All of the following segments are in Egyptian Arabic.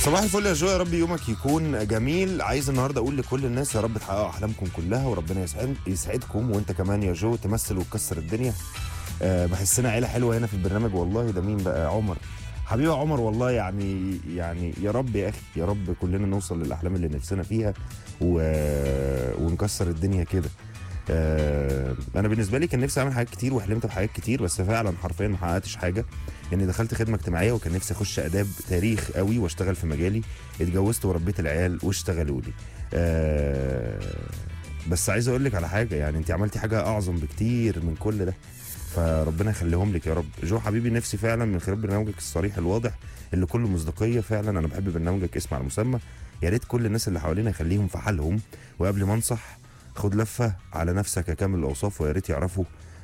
صباح الفل يا جو يا رب يومك يكون جميل عايز النهارده اقول لكل الناس يا رب تحققوا احلامكم كلها وربنا يسعد يسعدكم وانت كمان يا جو تمثل وتكسر الدنيا أه بحسنا عيله حلوه هنا في البرنامج والله ده مين بقى عمر حبيبي يا عمر والله يعني يعني يا رب يا اخي يا رب كلنا نوصل للاحلام اللي نفسنا فيها و... ونكسر الدنيا كده آه، انا بالنسبه لي كان نفسي اعمل حاجات كتير وحلمت بحاجات كتير بس فعلا حرفيا ما حققتش حاجه يعني دخلت خدمه اجتماعيه وكان نفسي اخش اداب تاريخ قوي واشتغل في مجالي اتجوزت وربيت العيال واشتغلوا لي آه، بس عايز اقول لك على حاجه يعني انت عملتي حاجه اعظم بكتير من كل ده فربنا يخليهم لك يا رب جو حبيبي نفسي فعلا من خلال برنامجك الصريح الواضح اللي كله مصداقيه فعلا انا بحب برنامجك اسم على المسمى يا ريت كل الناس اللي حوالينا يخليهم في حالهم وقبل ما انصح خد لفه على نفسك كامل الاوصاف ويا ريت يعرفوا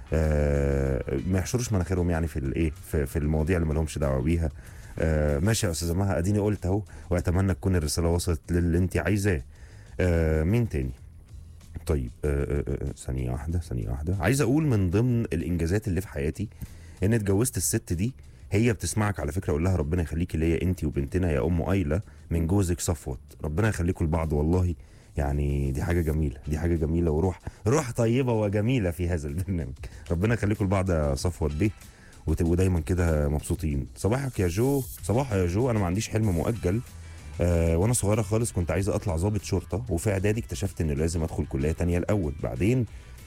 آه ما يحشروش مناخيرهم يعني في الايه في, في المواضيع اللي ما لهمش دعوه بيها آه ماشي يا استاذه مها اديني قلت اهو واتمنى تكون الرساله وصلت للي انت عايزاه آه مين تاني طيب آه، آه، آه، ثانية واحدة ثانية واحدة عايز أقول من ضمن الإنجازات اللي في حياتي إن اتجوزت الست دي هي بتسمعك على فكرة أقول لها ربنا يخليكي ليا أنت وبنتنا يا أم أيلة من جوزك صفوت ربنا يخليكم لبعض والله يعني دي حاجة جميلة دي حاجة جميلة وروح روح طيبة وجميلة في هذا البرنامج ربنا يخليكم لبعض يا صفوت بيه وتبقوا دايما كده مبسوطين صباحك يا جو صباح يا جو أنا ما عنديش حلم مؤجل آه وانا صغيره خالص كنت عايزه اطلع ضابط شرطه وفي اعدادي اكتشفت ان لازم ادخل كليه تانية الاول بعدين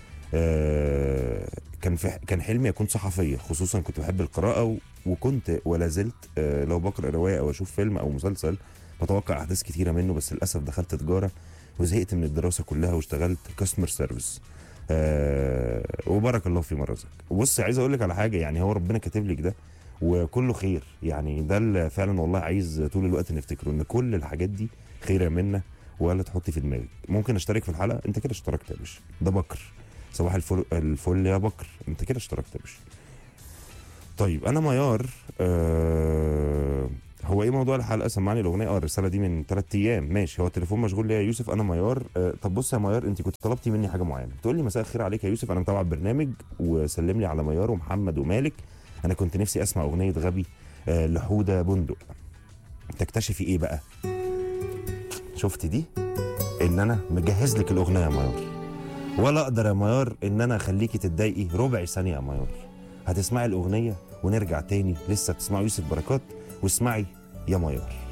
آه كان في كان حلمي اكون صحفيه خصوصا كنت بحب القراءه و- وكنت ولا زلت آه لو بقرا روايه او اشوف فيلم او مسلسل بتوقع احداث كتيره منه بس للاسف دخلت تجاره وزهقت من الدراسه كلها واشتغلت كاستمر سيرفيس آه وبارك الله في مرزقك وبص عايز اقول لك على حاجه يعني هو ربنا كاتب لك ده وكله خير يعني ده اللي فعلا والله عايز طول الوقت نفتكره ان كل الحاجات دي خير منا ولا تحطي في دماغك ممكن اشترك في الحلقه انت كده اشتركت يا باشا ده بكر صباح الفل الفل يا بكر انت كده اشتركت يا باشا طيب انا ميار آه هو ايه موضوع الحلقه سمعني الاغنيه اه الرساله دي من ثلاث ايام ماشي هو التليفون مشغول ليه يا يوسف انا ميار آه طب بص يا ميار انت كنت طلبتي مني حاجه معينه تقول لي مساء الخير عليك يا يوسف انا متابع البرنامج وسلم لي على ميار ومحمد ومالك انا كنت نفسي اسمع اغنيه غبي آه لحوده بندق تكتشفي ايه بقى شفتي دي ان انا مجهز لك الاغنيه يا ميار ولا اقدر يا ميار ان انا اخليكي تتضايقي ربع ثانيه يا ميار هتسمعي الاغنيه ونرجع تاني لسه بتسمعوا يوسف بركات واسمعي يا ميار